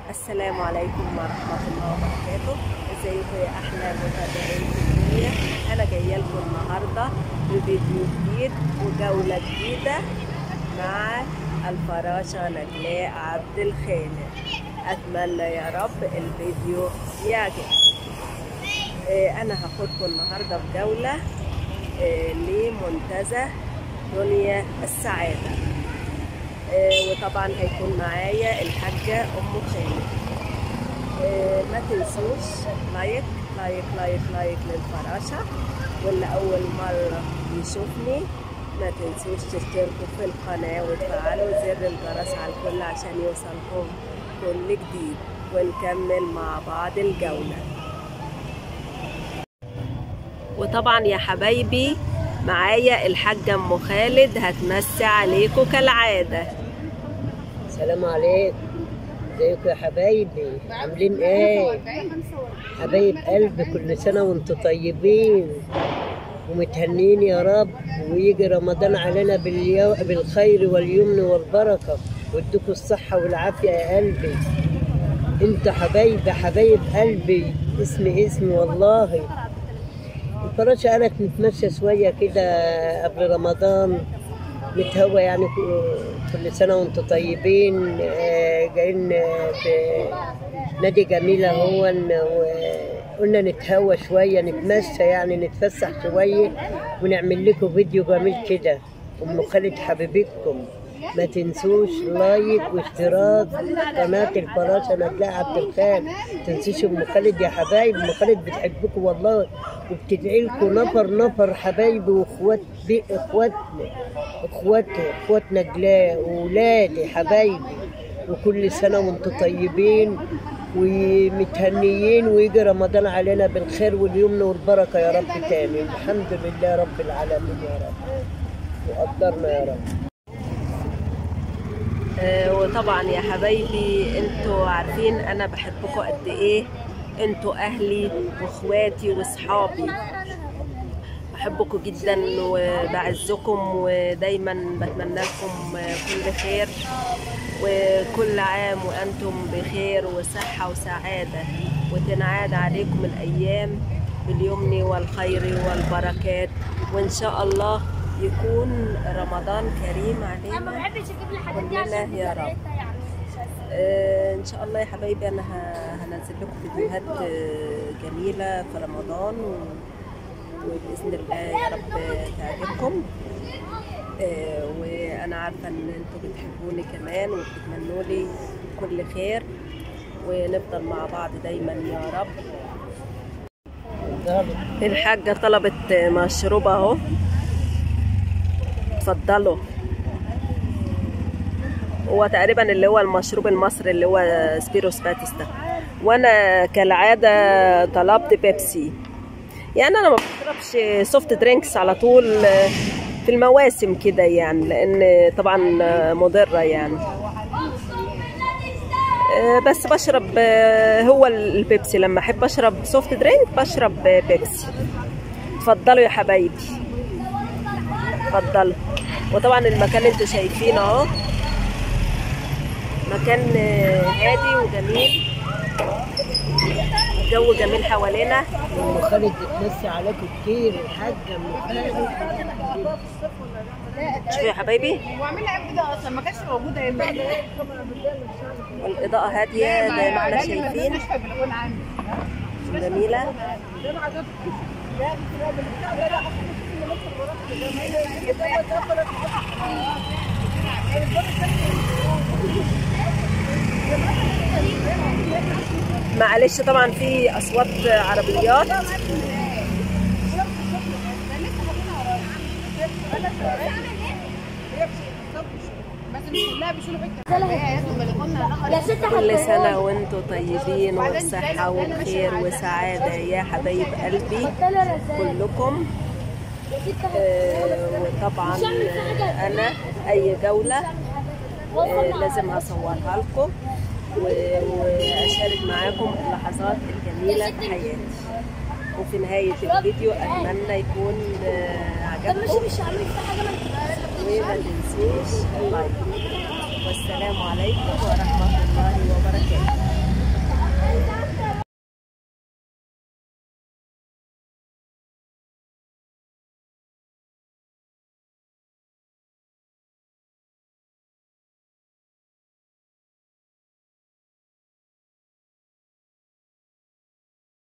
السلام عليكم ورحمة الله وبركاته ازيكم يا أحلى متابعين في الدنيا أنا جاية لكم النهاردة بفيديو جديد وجولة جديدة مع الفراشة نجلاء عبد الخالق أتمنى يا رب الفيديو يعجبكم آه، أنا هاخدكم النهاردة في جولة آه، لمنتزه دنيا السعادة آه، وطبعا هيكون معايا الحاجة أم خالد آه، ما تنسوش لايك لايك لايك لايك للفراشة واللي أول مرة يشوفني ما تنسوش تشتركوا في القناة وتفعلوا زر الجرس على الكل عشان يوصلكم كل جديد ونكمل مع بعض الجولة وطبعا يا حبايبي معايا الحاجة أم خالد هتمسي عليكم كالعادة السلام عليكم ازيكم يا حبايبي عاملين ايه حبايب قلبي كل سنه وانتم طيبين ومتهنين يا رب ويجي رمضان علينا باليو... بالخير واليمن والبركه وادوكوا الصحه والعافيه يا قلبي انتوا حبايبي حبايب قلبي اسمي اسمي والله الفراشة قالت نتمشى شوية كده قبل رمضان نتهوى يعني كل سنة وانتم طيبين آه، جايين آه، في نادي جميل اهو وقلنا نتهوى شوية نتمشى يعني نتفسح شوية ونعمل لكم فيديو جميل كده أم خالد حبيبتكم ما تنسوش لايك واشتراك قناة الفراشة نجلاء عبد الخالق تنسوش ام خالد يا حبايب ام خالد بتحبكم والله وبتدعي لكم نفر نفر حبايبي واخوات بي اخواتنا اخواتي اخوات نجلاء واولادي حبايبي وكل سنة وانتم طيبين ومتهنيين ويجي رمضان علينا بالخير واليمن والبركة يا رب تاني الحمد لله رب العالمين يا رب وقدرنا يا رب آه، وطبعا يا حبايبي انتوا عارفين انا بحبكم قد ايه انتوا اهلي واخواتي واصحابي بحبكم جدا وبعزكم ودايما بتمنى لكم كل خير وكل عام وانتم بخير وصحه وسعاده وتنعاد عليكم الايام باليمن والخير والبركات وان شاء الله يكون رمضان كريم انا ما علينا بحبش اجيب الحاجات دي كلنا عشان يا رب. بتاعتها يعني آه، ان شاء الله يا حبايبي انا ه- هنزل لكم فيديوهات آه، جميله في رمضان و- وباذن الله يا رب تعجبكم آه، وانا عارفه ان انتوا بتحبوني كمان وبتتمنوا لي كل خير ونفضل مع بعض دايما يا رب الحاجه طلبت مشروب اهو اتفضلوا هو تقريبا اللي هو المشروب المصري اللي هو سبيروس باتس ده وانا كالعاده طلبت بيبسي يعني انا ما بشربش سوفت درينكس على طول في المواسم كده يعني لان طبعا مضره يعني آه، بس بشرب آه، هو البيبسي لما احب اشرب سوفت درينك بشرب بيبسي اتفضلوا يا حبايبي اتفضلوا وطبعا المكان اللي انتوا شايفينه اهو مكان آه، هادي وجميل الجو جميل حوالينا ام خالد بتمسي عليكم كتير الحاجه ام خالد شوفوا يا حبايبي واعملها قبل كده اصلا ما كانتش موجوده هنا الإضاءة هادية زي ما احنا شايفين جميلة معلش طبعا في أصوات عربيات بس مش كلها بيشيلوا حته هي يا دوب بلكونه يا ست كل سنة وانتم طيبين وبصحة وخير وسعادة يا حبايب قلبي كلكم آه، وطبعا أنا أي جولة آه، لازم هصورها لكم و- وأشارك معاكم اللحظات الجميلة في حياتي وفي نهاية الفيديو أتمنى يكون آه، عجبكم مش هعمل في حاجه ما وما تنسوش اللايك والسلام عليكم ورحمة الله